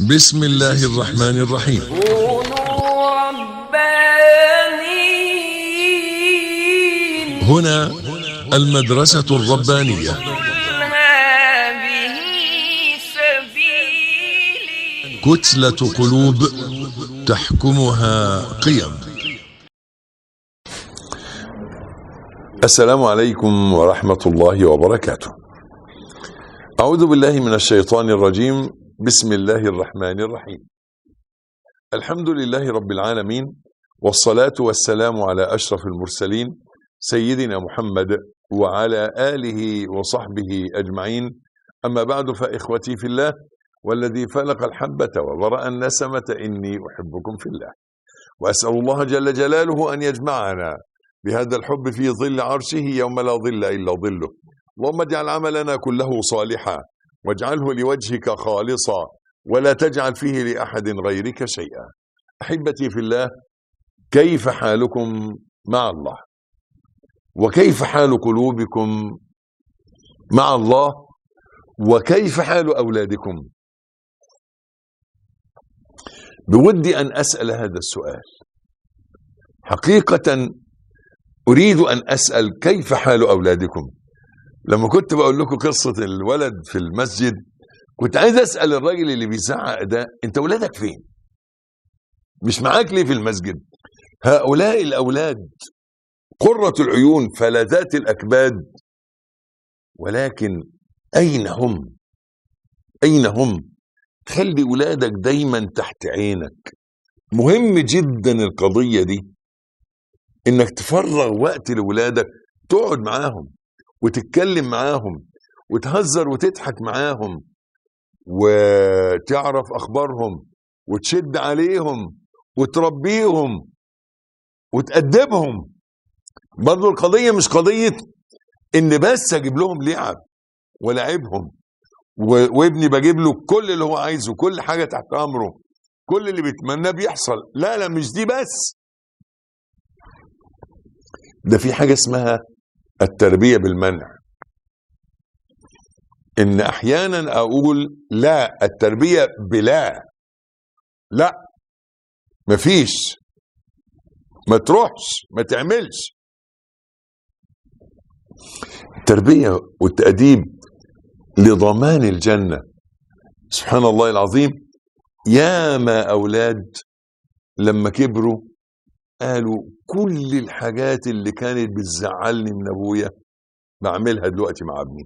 بسم الله الرحمن الرحيم كونوا ربانيين هنا المدرسة الربانية قل هذه سبيلي كتلة قلوب تحكمها قيم السلام عليكم ورحمة الله وبركاته. أعوذ بالله من الشيطان الرجيم، بسم الله الرحمن الرحيم. الحمد لله رب العالمين والصلاة والسلام على أشرف المرسلين سيدنا محمد وعلى آله وصحبه أجمعين. أما بعد فإخوتي في الله والذي فلق الحبة وبرأ النسمة إني أحبكم في الله. وأسأل الله جل جلاله أن يجمعنا بهذا الحب في ظل عرشه يوم لا ظل الا ظله اللهم اجعل عملنا كله صالحا واجعله لوجهك خالصا ولا تجعل فيه لاحد غيرك شيئا احبتي في الله كيف حالكم مع الله وكيف حال قلوبكم مع الله وكيف حال اولادكم بودي ان اسال هذا السؤال حقيقه أريد أن أسأل كيف حال أولادكم لما كنت بقول لكم قصة الولد في المسجد كنت عايز أسأل الراجل اللي بيزعق ده أنت ولادك فين مش معاك ليه في المسجد هؤلاء الأولاد قرة العيون فلذات الأكباد ولكن أين هم أين هم خلي ولادك دايما تحت عينك مهم جدا القضية دي انك تفرغ وقت لولادك تقعد معاهم وتتكلم معاهم وتهزر وتضحك معاهم وتعرف اخبارهم وتشد عليهم وتربيهم وتأدبهم برضو القضية مش قضية ان بس اجيب لهم لعب ولاعبهم و- وابني بجيب له كل اللي هو عايزه كل حاجة تحت امره كل اللي بيتمناه بيحصل لا لا مش دي بس ده في حاجة اسمها التربية بالمنع إن أحيانا أقول لا التربية بلا لا مفيش ما تروحش ما تعملش التربية والتأديب لضمان الجنة سبحان الله العظيم يا ما أولاد لما كبروا قالوا كل الحاجات اللي كانت بتزعلني من ابويا بعملها دلوقتي مع ابني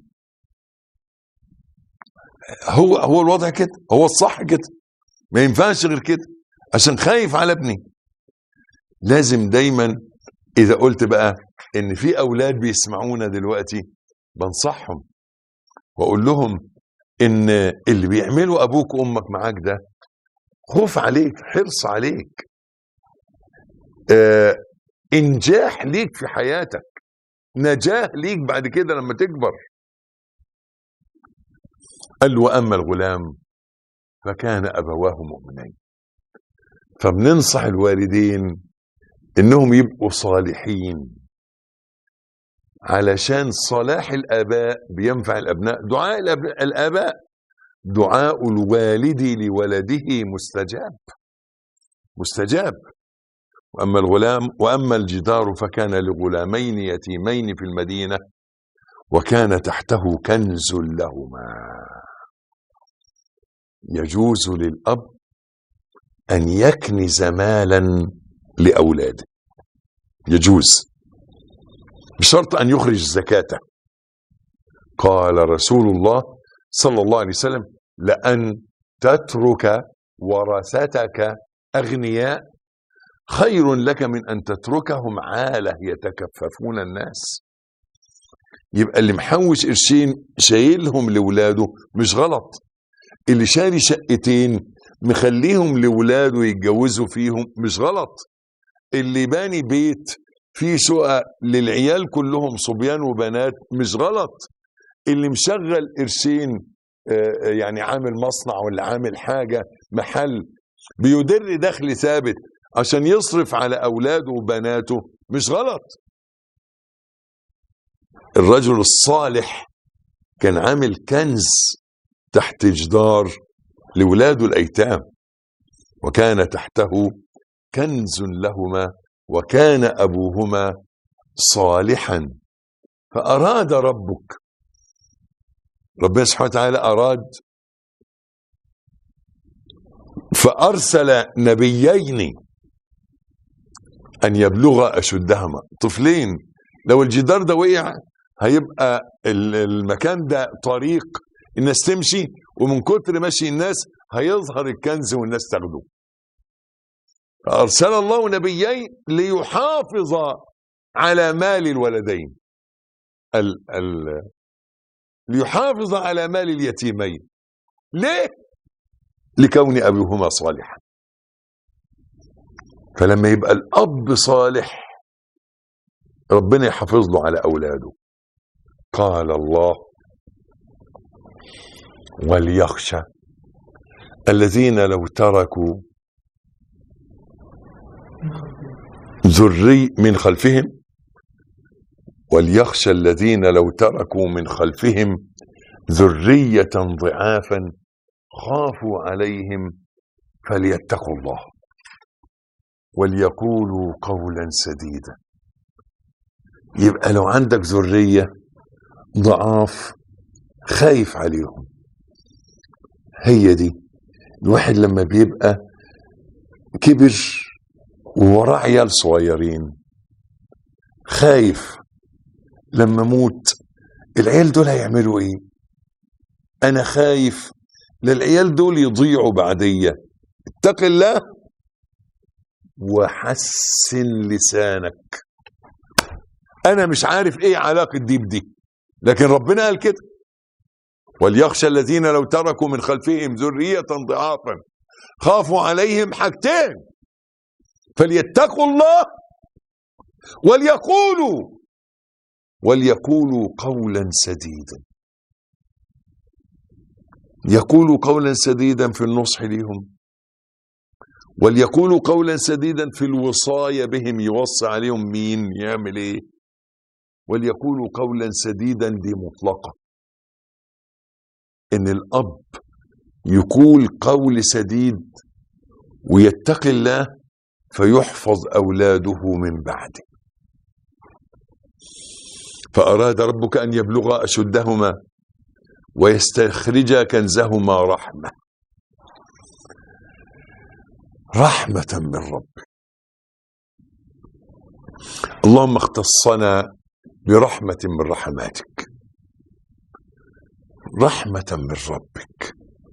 هو هو الوضع كده هو الصح كده ما ينفعش غير كده عشان خايف على ابني لازم دايما اذا قلت بقى ان في اولاد بيسمعونا دلوقتي بنصحهم واقول لهم ان اللي بيعمله ابوك وامك معاك ده خوف عليك حرص عليك آه، انجاح ليك في حياتك نجاح ليك بعد كده لما تكبر قال له واما الغلام فكان ابواه مؤمنين فبننصح الوالدين انهم يبقوا صالحين علشان صلاح الاباء بينفع الابناء دعاء الأب- الاباء دعاء الوالد لولده مستجاب مستجاب واما الغلام واما الجدار فكان لغلامين يتيمين في المدينه وكان تحته كنز لهما يجوز للاب ان يكنز مالا لاولاده يجوز بشرط ان يخرج زكاته قال رسول الله صلى الله عليه وسلم لان تترك ورثتك اغنياء خير لك من ان تتركهم عاله يتكففون الناس يبقى اللي محوش قرشين شايلهم لاولاده مش غلط اللي شاري شقتين مخليهم لاولاده يتجوزوا فيهم مش غلط اللي باني بيت فيه شقق للعيال كلهم صبيان وبنات مش غلط اللي مشغل قرشين آه، يعني عامل مصنع ولا عامل حاجه محل بيدر دخل ثابت عشان يصرف على اولاده وبناته مش غلط الرجل الصالح كان عامل كنز تحت جدار لولاده الأيتام وكان تحته كنز لهما وكان أبوهما صالحا فأراد ربك ربنا سبحانه وتعالى أراد فأرسل نبيين أن يبلغ أشدهما طفلين لو الجدار ده وقع هيبقى ال- المكان ده طريق الناس تمشي ومن كتر مشي الناس هيظهر الكنز والناس تاخده فأرسل الله نبيين ليحافظ على مال الولدين ال ال ليحافظ على مال اليتيمين ليه؟ لكون أبيهما صالحا فلما يبقى الأب صالح ربنا يحافظ له على أولاده قال الله وليخشى الذين لو تركوا ذري من خلفهم وليخشى الذين لو تركوا من خلفهم ذرية ضعافا خافوا عليهم فليتقوا الله وليقولوا قولا سديدا يبقى لو عندك ذرية ضعاف خايف عليهم هي دي الواحد لما بيبقى كبر ووراه عيال صغيرين خايف لما موت العيال دول هيعملوا ايه انا خايف للعيال دول يضيعوا بعدية اتق الله وحسن لسانك انا مش عارف ايه علاقة دي بدي لكن ربنا قال كده وليخشى الذين لو تركوا من خلفهم ذرية ضعافا خافوا عليهم حاجتين فليتقوا الله وليقولوا وليقولوا قولا سديدا يقولوا قولا سديدا في النصح لهم وليقولوا قولا سديدا في الوصاية بهم يوصي عليهم مين يعمل ايه وليقولوا قولا سديدا دي مطلقة ان الاب يقول قول سديد ويتقي الله فيحفظ اولاده من بعده فاراد ربك ان يبلغا اشدهما ويستخرجا كنزهما رحمه رحمه من ربك اللهم اختصنا برحمه من رحماتك رحمه من ربك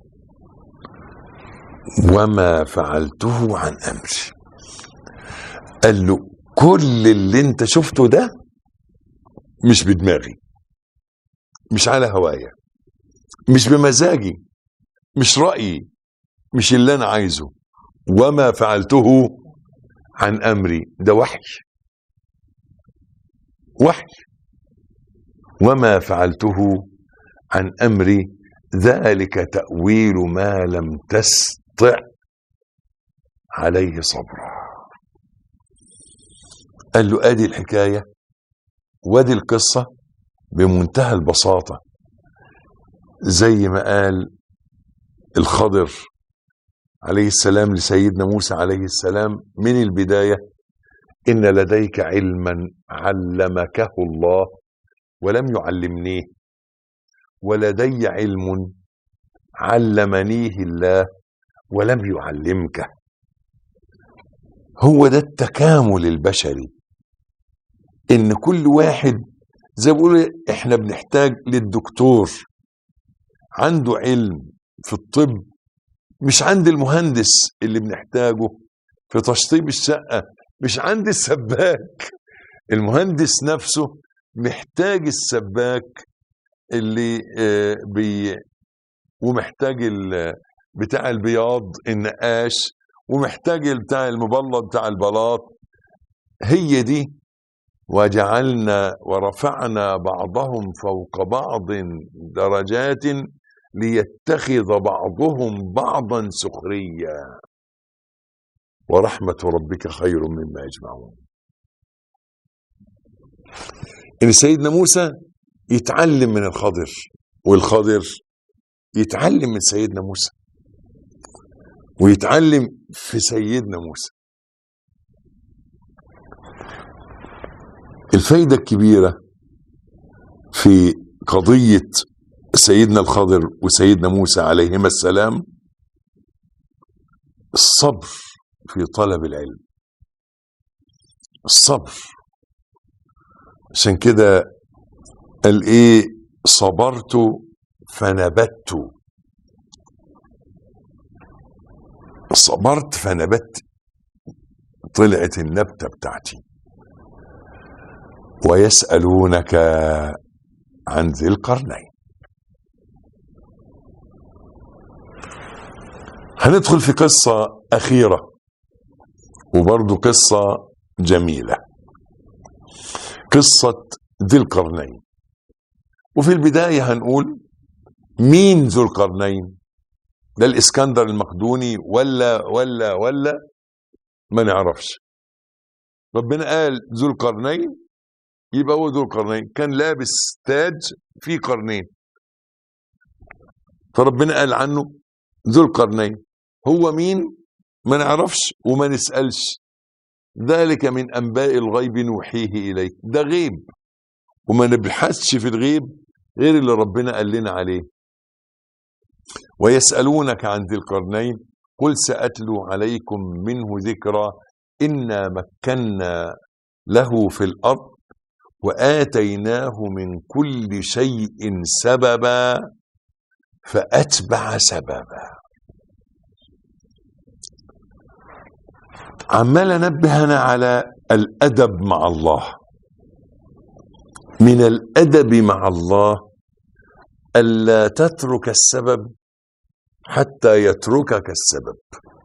وما فعلته عن امري قال له كل اللي انت شفته ده مش بدماغي مش على هوايا مش بمزاجي مش رأيي مش اللي أنا عايزه وما فعلته عن أمري ده وحي وحي وما فعلته عن أمري ذلك تأويل ما لم تستطع عليه صبرا قال له ادي الحكايه وادي القصه بمنتهى البساطه زي ما قال الخضر عليه السلام لسيدنا موسى عليه السلام من البدايه ان لديك علما علمكه الله ولم يعلمنيه ولدي علم علمنيه الله ولم يعلمك هو ده التكامل البشري ان كل واحد زي ما بيقولوا احنا بنحتاج للدكتور عنده علم في الطب مش عند المهندس اللي بنحتاجه في تشطيب الشقة مش عند السباك المهندس نفسه محتاج السباك اللي آه، بي ومحتاج ال- بتاع البياض النقاش ومحتاج بتاع المبلط بتاع البلاط هي دي وجعلنا ورفعنا بعضهم فوق بعض درجات ليتخذ بعضهم بعضا سخريا ورحمة ربك خير مما يجمعون إن سيدنا موسى يتعلم من الخضر والخضر يتعلم من سيدنا موسى ويتعلم في سيدنا موسى الفايدة الكبيرة في قضية سيدنا الخضر وسيدنا موسى عليهما السلام الصبر في طلب العلم الصبر عشان كده قال ايه صبرت فنبت صبرت فنبت طلعت النبتة بتاعتي ويسألونك عن ذي القرنين هندخل في قصة أخيرة وبرضو قصة جميلة قصة ذي القرنين وفي البداية هنقول مين ذو القرنين ده الإسكندر المقدوني ولا ولا ولا ما نعرفش ربنا قال ذو القرنين يبقى هو ذو القرنين كان لابس تاج فيه قرنين فربنا قال عنه ذو القرنين هو مين ما نعرفش وما نسألش ذلك من أنباء الغيب نوحيه إليك ده غيب وما نبحثش في الغيب غير اللي ربنا قال لنا عليه ويسألونك عن ذي القرنين قل سأتلو عليكم منه ذكرى إنا مكنا له في الأرض وآتيناه من كل شيء سببا فأتبع سببا عمال انبهنا على الادب مع الله من الادب مع الله الا تترك السبب حتى يتركك السبب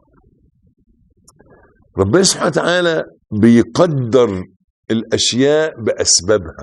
ربنا سبحانه وتعالى بيقدر الاشياء باسبابها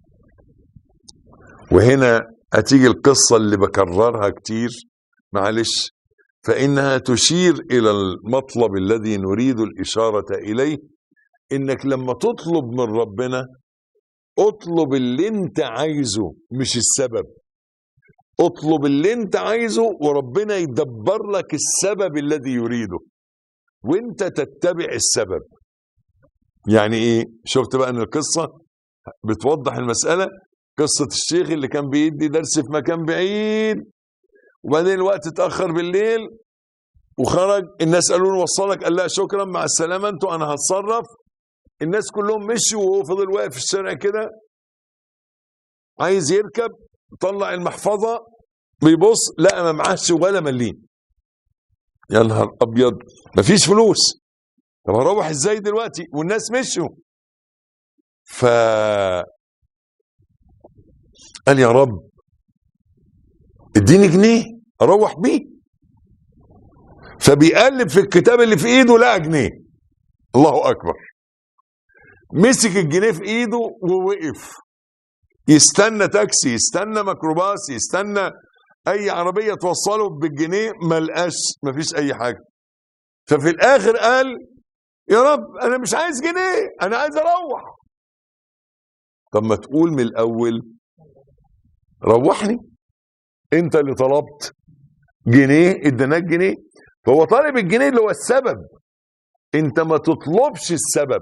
وهنا هتيجي القصه اللي بكررها كتير معلش فإنها تشير إلى المطلب الذي نريد الإشارة إليه إنك لما تطلب من ربنا اطلب اللي انت عايزه مش السبب اطلب اللي انت عايزه وربنا يدبر لك السبب الذي يريده وانت تتبع السبب يعني ايه شفت بقى ان القصة بتوضح المسألة قصة الشيخ اللي كان بيدي درس في مكان بعيد وبعدين الوقت اتاخر بالليل وخرج الناس قالوا له وصلك قال لا شكرا مع السلامه انتوا انا هتصرف الناس كلهم مشوا وهو فضل واقف في الشارع كده عايز يركب طلع المحفظه بيبص لا ما معاش ولا مليم يا نهار ابيض مفيش فلوس طب هروح ازاي دلوقتي والناس مشوا ف قال يا رب اديني جنيه اروح بيه فبيقلب في الكتاب اللي في ايده لقى جنيه الله اكبر مسك الجنيه في ايده ووقف يستنى تاكسي يستنى ميكروباص يستنى اي عربيه توصله بالجنيه ما لقاش ما فيش اي حاجه ففي الاخر قال يا رب انا مش عايز جنيه انا عايز اروح طب ما تقول من الاول روحني انت اللي طلبت جنيه اديناك جنيه فهو طالب الجنيه اللي هو السبب انت ما تطلبش السبب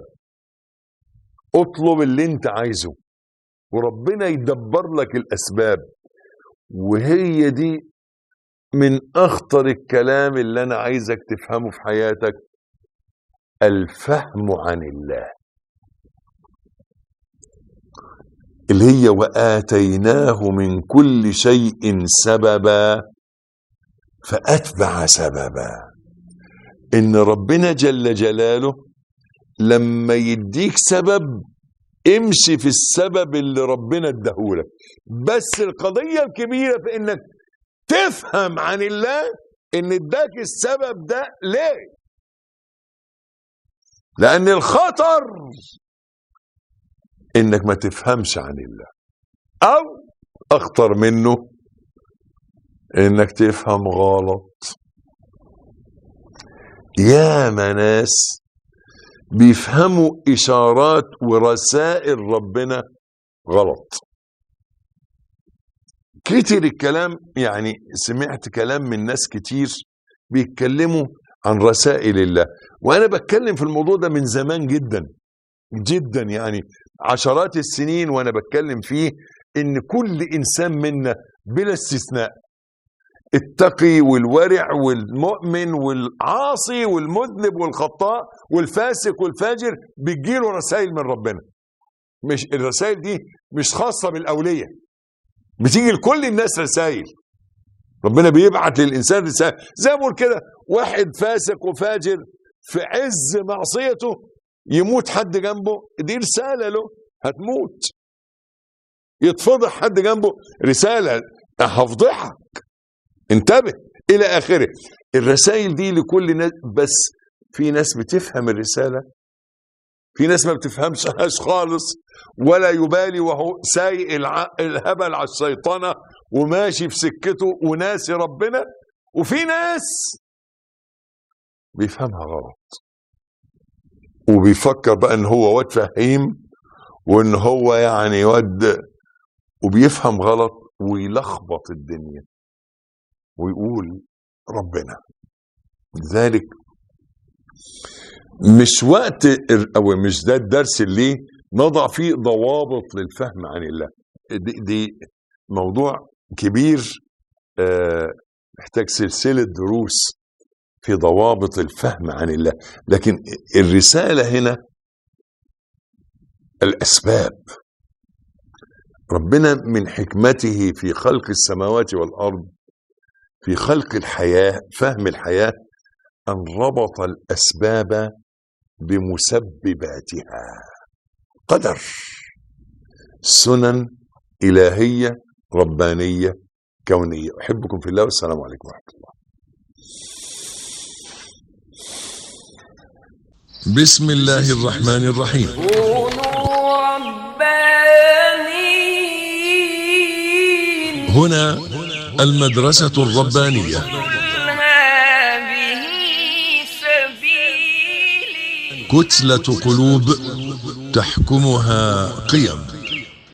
اطلب اللي انت عايزه وربنا يدبر لك الاسباب وهي دي من اخطر الكلام اللي انا عايزك تفهمه في حياتك الفهم عن الله اللي هي واتيناه من كل شيء سببا فاتبع سببا ان ربنا جل جلاله لما يديك سبب امشي في السبب اللي ربنا اداهولك بس القضيه الكبيره في انك تفهم عن الله ان اداك السبب ده ليه لان الخطر انك ما تفهمش عن الله او اخطر منه انك تفهم غلط يا ناس بيفهموا اشارات ورسائل ربنا غلط كتير الكلام يعني سمعت كلام من ناس كتير بيتكلموا عن رسائل الله وانا بتكلم في الموضوع ده من زمان جدا جدا يعني عشرات السنين وانا بتكلم فيه ان كل انسان منا بلا استثناء التقي والورع والمؤمن والعاصي والمذنب والخطاء والفاسق والفاجر بتجيله رسائل من ربنا مش الرسائل دي مش خاصه بالاوليه بتيجي لكل الناس رسائل ربنا بيبعت للانسان رسائل زي ما بقول كده واحد فاسق وفاجر في عز معصيته يموت حد جنبه دي رساله له هتموت يتفضح حد جنبه رساله هفضحك انتبه الى اخره الرسائل دي لكل الناس بس في ناس بتفهم الرساله في ناس ما بتفهمش خالص ولا يبالي وهو سايق الع... الهبل على الشيطنه وماشي في سكته وناسي ربنا وفي ناس بيفهمها غلط وبيفكر بقى ان هو واد فهيم وان هو يعني واد وبيفهم غلط ويلخبط الدنيا ويقول ربنا لذلك مش وقت او مش ده الدرس اللي نضع فيه ضوابط للفهم عن الله دي, دي موضوع كبير آه، محتاج سلسلة دروس في ضوابط الفهم عن الله لكن الرسالة هنا الأسباب ربنا من حكمته في خلق السماوات والأرض في خلق الحياة فهم الحياة أن ربط الأسباب بمسبباتها قدر سنن إلهية ربانية كونية أحبكم في الله والسلام عليكم ورحمة الله بسم الله الرحمن الرحيم كونوا ربانيين هنا المدرسة الربانية قل هذه سبيلي كتلة قلوب تحكمها قيم